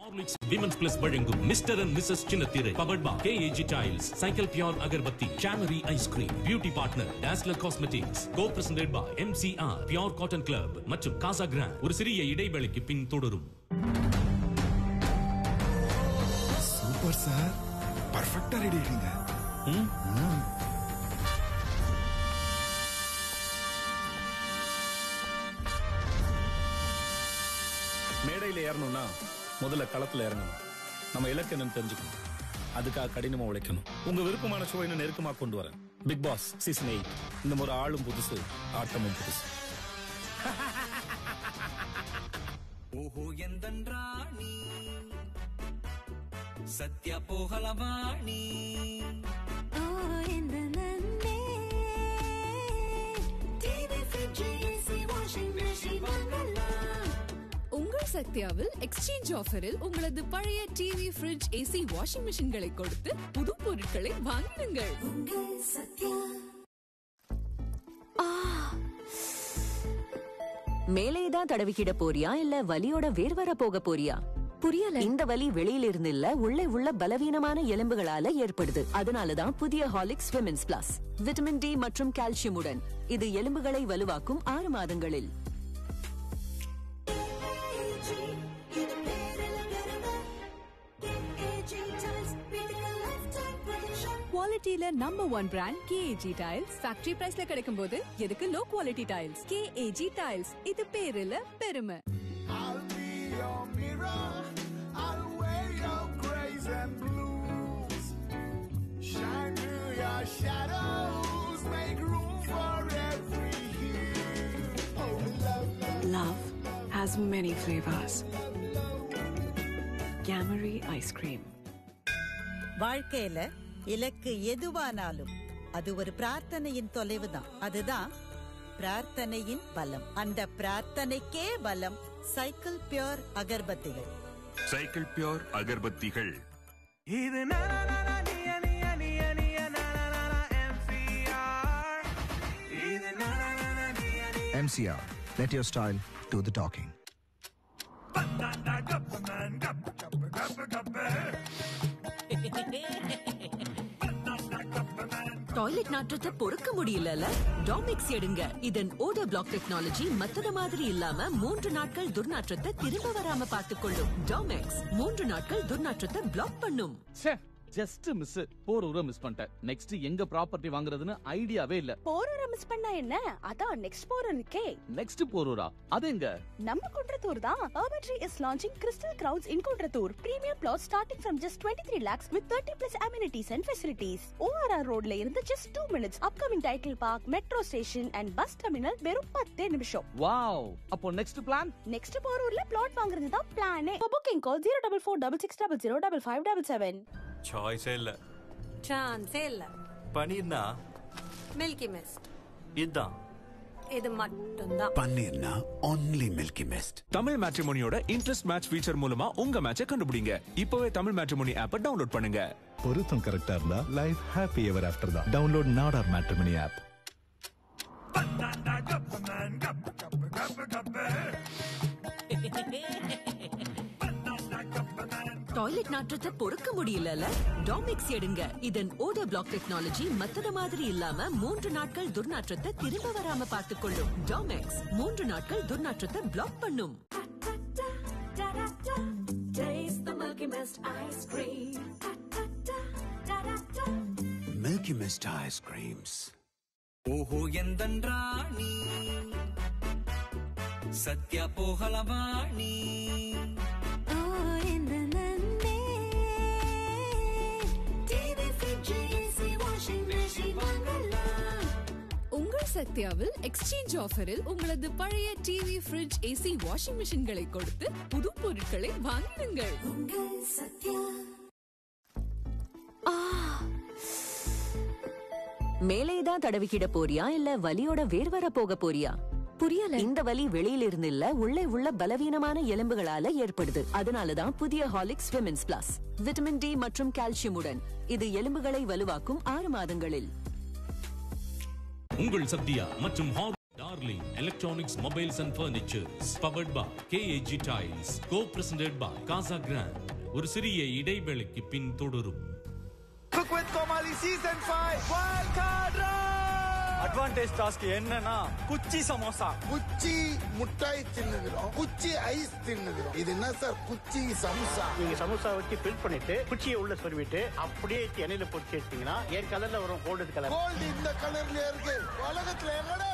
Horlicks women's plus வழங்கும் mister and missus சின்னத்திரை powered by KAG tiles cycle பியான் அகர்பத்தி சாமரி ice cream beauty partner Dazzler cosmetics co presented by MCR pure cotton club மற்றும் Casa grand ஒரு சிறிய இடைவேளைக்கு பின் தொடரும் சூப்பர் சார் பர்ஃபெக்டா ரெடி ஆயிடுங்க மேடையில் ஏறணும்னா முதல்ல களத்துல இறங்கணும் நம்ம இலக்கு என்னன்னு தெரிஞ்சுக்கணும் அதுக்காக கடினமா உழைக்கணும் உங்க விருப்பமான ஷோ இன்னும் நெருக்கமா கொண்டு வரேன் பிக் பாஸ் சீசன் எயிட் இந்த முறை ஆளும் புதுசு ஆட்டமும் புதுசு ஓஹோ எந்தன்றாணி சத்யா போகலவாணி ஓ இந்த நன்னே TV fridge AC washing machine வாங்கலாம் உங்கள் சத்யாவில் எக்ஸ்சேஞ்ச் ஆஃபரில் உங்களது பழைய டிவி ஃபிரிட்ஜ் ஏசி வாஷிங் மெஷின்களை கொடுத்து புது பொருட்களை வாங்கிடுங்கள் உங்கள் சத்யா மேலே தான் தடவிக்கிட போறியா இல்ல வலியோட வேர்வர போக போறியா புரியல இந்த வலி வெளியில இருந்து இல்ல உள்ளே உள்ள பலவீனமான எலும்புகளால ஏற்படுது அதனாலதான் புதிய Horlicks women's plus vitamin D மற்றும் கால்சியமுடன் இது எலும்புகளை வலுவாக்கும் ஆறு மாதங்களில் ஏஜி இது பேரல கரவ ஏஜி டைல்ஸ் வீட்டுக்கு லைஃப் டைம் ப்ரொடெக்ஷன் குவாலிட்டியில number one brand KAG tiles factory பிரைஸ்ல கிடைக்கும் போது எதுக்கு low quality tiles KAG tiles இது பேருல பெருமை I'll be your mirror. I'll wear your grays and blues. Shine through your shadows. Make room for every hue. Oh, love, love. Love has many flavors. Gamari ice cream. வாழ்க்கையில இலக்கு எதுவானாலும் அது ஒரு பிரார்த்தனையின் தொலைவு தான் அதுதான் பிரார்த்தனையின் பலம் அந்த பிரார்த்தனைக்கே பலம் சைக்கிள் பியோர் அகர்பத்திகள் சைக்கிள் பியோர் அகர்பத்திகள் இது இது MCR. Let your style do the talking. Toilet நாற்றத்தை பொறுக்க முடியலல டாமிக்ஸ் எடுங்க இதன் ஓடர் பிளாக் டெக்னாலஜி மத்தத மாதிரி இல்லாம மூன்று நாட்கள் துர்நாற்றத்தை திரும்ப வராம பார்த்துக்கொள்ளும் டாமெக்ஸ் மூன்று நாட்கள் துர்நாற்றத்தை பிளாக் பண்ணும் ஜஸ்ட் மிஸ் போர் ஊரை மிஸ் பண்ணிட்டேன் நெக்ஸ்ட் எங்க ப்ராப்பர்ட்டி வாங்குறதுன்னு ஐடியாவே இல்ல போரூர மிஸ் பண்ணா என்ன அதான் நெக்ஸ்ட் போர் இருக்கே நெக்ஸ்ட் போரூரா அது எங்க நம்ம குன்றத்தூர் தான் Urban Tree is launching Crystal Crowns in Kundrathur Premium plots starting from just 23 lakhs with 30 plus amenities and facilities. ORR ரோட்ல இருந்து just 2 minutes. Upcoming title park, metro station and bus terminal வெறும் 10 நிமிஷம். Wow அப்போ next plan next போரூர்ல flat வாங்குறது தான் பிளானே. For booking call 04466005577. சாய்ஸே இல்ல சான்ஸே இல்ல பனீர்னா மில்கி மிஸ்ட் இதுதான் இது மட்டும்தான் பன்னீர்னா only Milky Mist. தமிழ் மேட்ரிமோனியோட இன்ட்ரெஸ்ட் மேட்ச் ஃபீச்சர் மூலமா உங்க மேட்சை கண்டுபிடிங்க இப்பவே தமிழ் மேட்ரிமோனி ஆப்பை டவுன்லோட் பண்ணுங்க பொருத்தம் கரெக்டா இருந்தா லைஃப் ஹாப்பி எவர் ஆஃப்டர் தான் download Nadar matrimony app toilet நாற்றத்தை பொறுக்க முடியலல டாமிக்ஸ் எடுங்க இதன் ஓடர் பிளாக் டெக்னாலஜி மத்தத மாதிரி இல்லாம மூன்று நாட்கள் துர்நாற்றத்தை திரும்ப வராம பார்த்துக்கொள்ளும் டாமெக்ஸ் மூன்று நாட்கள் துர்நாற்றத்தை பிளாக் பண்ணும் Taste the Milky Mist ice cream. Milky Mist ice creams. ஓஹோ எந்தன்றாணி சத்யா போகலவாணி ஓ இந்த நன்னே TV fridge AC washing machine வாங்கலாம் உங்கள் சத்யாவில் எக்ஸ்சேஞ்ச் ஆஃபரில் உங்களது பழைய டிவி ஃபிரிட்ஜ் ஏசி வாஷிங் மெஷின்களை கொடுத்து புது பொருட்களை வாங்கிடுங்கள் உங்கள் சத்யா மேலே தான் தடவிக்கிட போறியா இல்ல வலியோட வேர்வர போக போறியா புரியல இந்த வலி வெளியில இருந்து இல்ல உள்ளே உள்ள பலவீனமான எலும்புகளால ஏற்படுது அதனாலதான் புதிய Horlicks women's plus vitamin D மற்றும் கால்சியமுடன் இது எலும்புகளை வலுவாக்கும் ஆறு மாதங்களில் உங்கள் சத்யா மற்றும் ஹார் Darling Electronics Mobiles and Furnitures powered by KAG Tiles co-presented by Casa Grand ஒரு சிறிய இடைவேளைக்கு பின் தொடரும் Cook with Komali Season 5 Wild Card advantage task என்னன்னா குச்சி சமோசா குச்சி முட்டாய் தின்னுகிறோம் குச்சி ஐஸ் தின்னுகிறோம் இது என்ன சார் குச்சி சம்சா நீங்க சமோசா வச்சு ஃபில் பண்ணிட்டு குச்சியை உள்ள சொருவிட்டு அப்படியே எண்ணெயில பொரிச்சு எடுத்தீங்கன்னா ஏன் கலர்ல வரும் கோல்டு கலர் கோல்டு இந்த கலர்ல இருக்கு உலகத்துல எங்கடா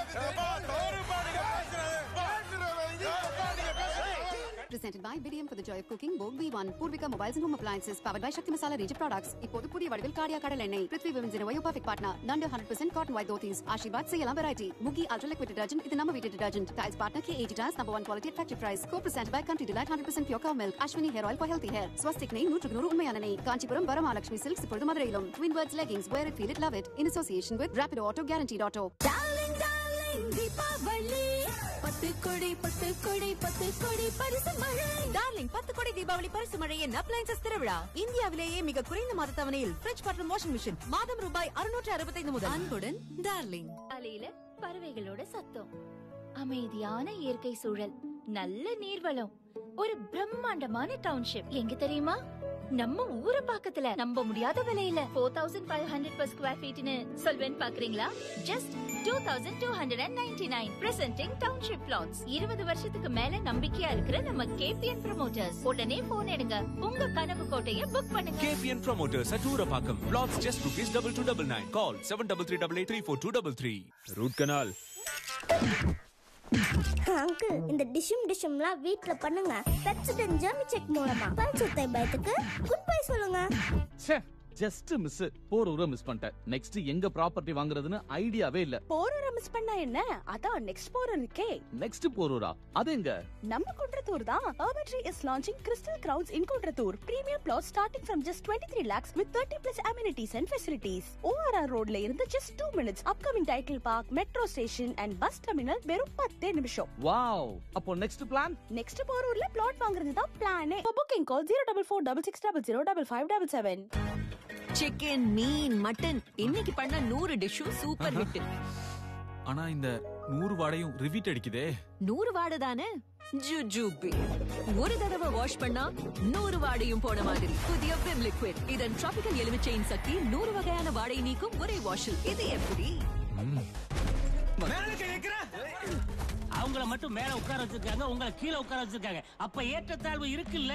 Presented by Bidium for the joy of cooking, Vogue V1, Purvika Mobiles and Home Appliances, powered by Shakti Masala range of products. இப்போது புதிய வடிவில் காடியா கடல் எண்ணெய் Prithvi women's in OYO perfect partner நண்டு hundred percent cotton white dhotis Aashirvaad செய்யலாம் variety முகி ultra liquid detergent இது நம்ம வீட்டு detergent tiles partner K AG tiles number one quality at factory price co-presented by Country Delight hundred percent pure cow milk Aswini hair oil for healthy hair Swastik நெய் நூற்றுக்கு நூறு உண்மையான நெய் Kanchipuram Varamahalakshmi silks இப்பொழுது மதுரையிலும் Twin Birds leggings wear it feel it love it in association with rapid auto guarantee auto darling darling Deepavali பத்து கொடி பத்து கொடி பத்து கொடி பரிசு மழை டார்லிங் பத்து கோடி தீபாவளி பரிசு மழையின் அப்ளைன்சஸ் திருவிழா இந்தியாவிலேயே மிக குறைந்த மாத தவணையில் ஃப்ரிட்ஜ் மற்றும் வாஷிங் மிஷின் மாதம் ரூபாய் அறுநூற்று அறுபத்தைந்து முதல் அன்புடன் டார்லிங் காலையில பறவைகளோட சத்தம் அமைதியான இயற்கை சூழல் நல்ல நீர்வளம் ஒரு பிரம்மாண்டமான டவுன்ஷிப் எங்க தெரியுமா நம்ம ஊரு பக்கத்துல நம்ப முடியாத விலையில four thousand five hundred per square ஃபீட்னு சொல்வேன் பாக்குறீங்களா just two thousand two hundred and ninety nine presenting township flats இருபது வருஷத்துக்கு மேல நம்பிக்கையா இருக்கிற நம்ம கேபிஎன் ப்ரமோட்டர்ஸ் உடனே போன் எடுங்க உங்க கனவு கோட்டைய புக் பண்ணுங்க KPN Promoters at Urapakam. Plots just rupees double two double nine. Call seven double three double eight three four two double three. Root canal. Uncle இந்த டிஷும் டிஷும்லாம் வீட்ல பண்ணுங்க பெப்சிடன் ஜெர்மி செக் மூலமா பரிசுத்தை பயத்துக்கு குட் பை சொல்லுங்க ச்சே ஜஸ்ட் மிஸ் போற ஊரை மிஸ் பண்ணிட்டேன் நெக்ஸ்ட் எங்க ப்ராப்பர்ட்டி வாங்குறதுன்னு ஐடியாவே இல்ல போரூரை மிஸ் பண்ணா என்ன அதான் நெக்ஸ்ட் போர் இருக்கே நெக்ஸ்ட் போரூரா அது எங்க நம்ம குன்றத்தூர் தான் Urban Tree is launching Crystal Crowns in Kundratur. Premium plots starting from just 23 lakhs with 30 plus amenities and facilities. ORR ரோட்ல இருந்து just 2 minutes. Upcoming title park, metro station and bus terminal வெறும் 10 நிமிஷம். Wow அப்போ next plan next போரூர்ல flat வாங்குறது தான் பிளானே. For booking call 04466005577. Chicken மீன் மட்டன் இன்னைக்கு பண்ண நூறு டிஷ்ஷும் சூப்பர் ஹிட் ஆனா இந்த நூறு வாடையும் ரிவீட் அடிக்குதே நூறு வாடை தானே ஜுஜுபி ஒரு தடவை வாஷ் பண்ணா நூறு வாடையும் போன மாதிரி புதிய விம் லிக்விட் இதன் டிராபிக்கல் எலுமிச்சையின் சக்தி நூறு வகையான வாடை நீக்கும் ஒரே வாஷில் இது எப்படி அவங்கள மட்டும் மேல உட்கார வச்சிருக்காங்க உங்களை கீழே உட்கார வச்சிருக்காங்க அப்ப ஏற்றத்தாழ்வு இருக்குல்ல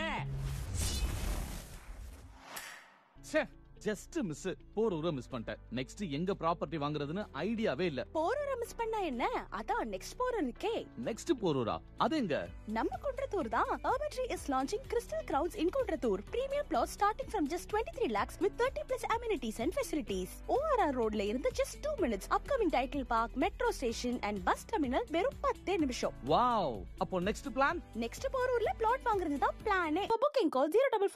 ச்சே ஜஸ்ட் மிஸ் போற ஊரை மிஸ் பண்ணிட்டேன் நெக்ஸ்ட் எங்க ப்ராப்பர்ட்டி வாங்குறதுன்னு ஐடியாவே இல்ல போரூரை மிஸ் பண்ணா என்ன அதான் நெக்ஸ்ட் போர் இருக்கே. நெக்ஸ்ட் போரூரா அது எங்க நம்ம குன்றத்தூர் தான் Urban Tree is launching Crystal Crowns in Kundratur. Premium plots starting from just 23 lakhs with 30 plus amenities and facilities. ORR ரோட்ல இருந்து just 2 minutes. Upcoming title park, metro station and bus terminal வெறும் 10 நிமிஷம். Wow அப்போ next plan next போரூர்ல flat வாங்குறது தான் பிளானே. For booking call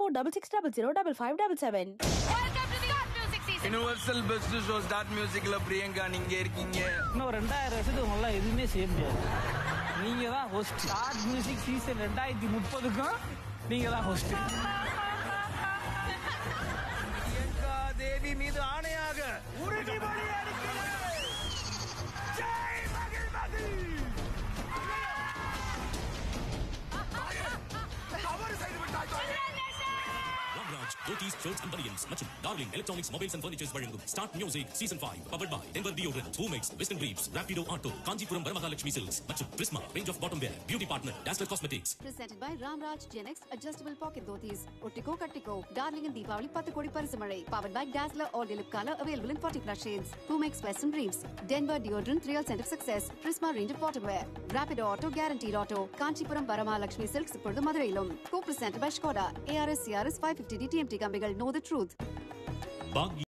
04466005577. Universal best show start மியூசிக்ல பிரியங்கா நீங்க இருக்கீங்க இன்னும் ரெண்டாயிரம் வருஷத்துக்கு உங்களால எதுவுமே செய்ய முடியாது நீங்க தான் ஹோஸ்ட் ஸ்டார்ட் மியூசிக் சீசன் ரெண்டாயிரத்தி முப்பதுக்கும் நீங்க தான் ஹோஸ்ட் பிரியங்கா தேவி மீது ஆணையாக உறுதிமொழி அளிக்கிறேன் ஜெய் மகிழ்மதி தவறு செய்து விட்டாய் Ramraj dhotis shirts and banians மற்றும் darling electronics mobiles and furnitures வழங்கும் start music season 5 powered by Denver deodorant ஹூமெக்ஸ் வெஸ்டர்ன் பிரீப்ஸ் Rapido auto Kanchipuram Varamahalakshmi silks மற்றும் Prisma range of bottom wear beauty partner Dazzler cosmetics Presented by Ramraj Genex Adjustable Pocket Dhotis. ஒட்டிக்கோ கட்டிக்கோ darling in Deepavali பத்து கோடி பரிசு மழை powered by Dazzler All Lip Color available in 40 plus shades. Who makes Western Briefs? Denver Deodorant Real Scent of Success. Prisma Range of Waterwear. Rapido Auto Guaranteed Auto. Kanchipuram Varamahalakshmi silks இப்பொழுது மதுரையிலும். Co-presented by Skoda. ARS CRS 550 DTMT கம்பிகள் know the truth. பாக்ய